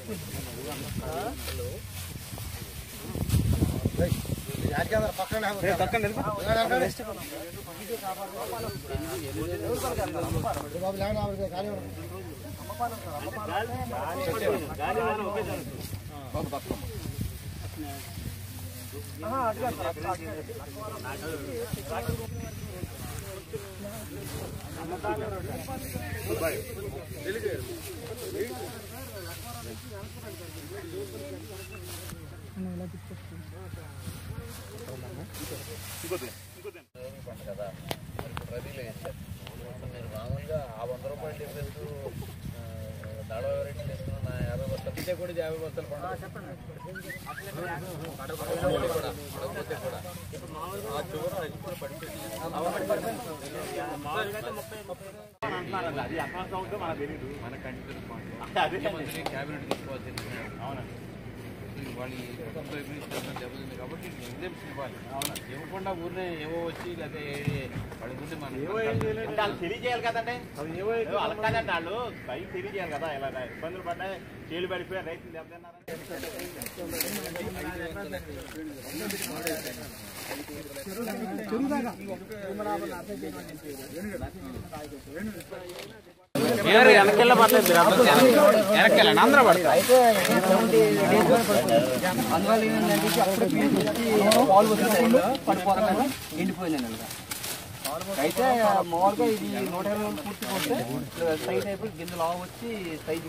కదా రబీలో వేసారు మీరు మామూలుగా ఆ వంద రూపాయలు డిఫరెన్స్ నలభై రేట్లు తీసుకున్న నా యాభై బస్తాలు ఇదే కూడా యాభై బస్తాలు పండుగ పడకపోతే కూడా పడకపోతే కూడా ఆ చివర ఇప్పుడు మన కంటి క్యాబినెట్ తీసుకోవాల్సింది వాళ్ళు ఈ ప్రభుత్వ ఇవ్వడం దెబ్బతింది కాబట్టి ఎగ్జామ్షన్ ఇవ్వాలి ఇవ్వకుండా ఊరినే ఏవో వచ్చి లేదా వాళ్ళ గురించి మనం వాళ్ళు తెలియజేయాలి కదండి వాళ్ళకి కాదండి వాళ్ళు పై తెలియజేయాలి కదా ఇలా ఇబ్బందులు పడ్డాయి చేలు పడిపోయారు రైతులు దెబ్బతిన్నారు అందువల్ల ఏంటంటే అప్పుడు పాలు వచ్చేసి పడిపోతాను ఎండిపోయిందండి అనగా అయితే మామూలుగా ఇది నూట ఇరవై రోజులు పూర్తి కొడితే సైజ్ అయిపోయి గింజ లావు వచ్చి సైజ్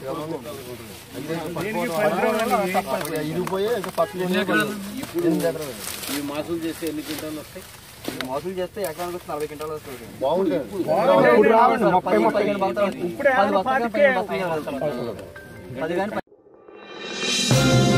ఈ మాసులు చేస్తే ఎన్ని క్వింటాలు వస్తాయి మోసం చేస్తే ఎకరానికి వచ్చి నలభై క్వింటాలు వస్తుంది ముప్పై ముప్పై పది బస్తాలు, పది బస్తాలు, పది బస్తాలు. పది కానీ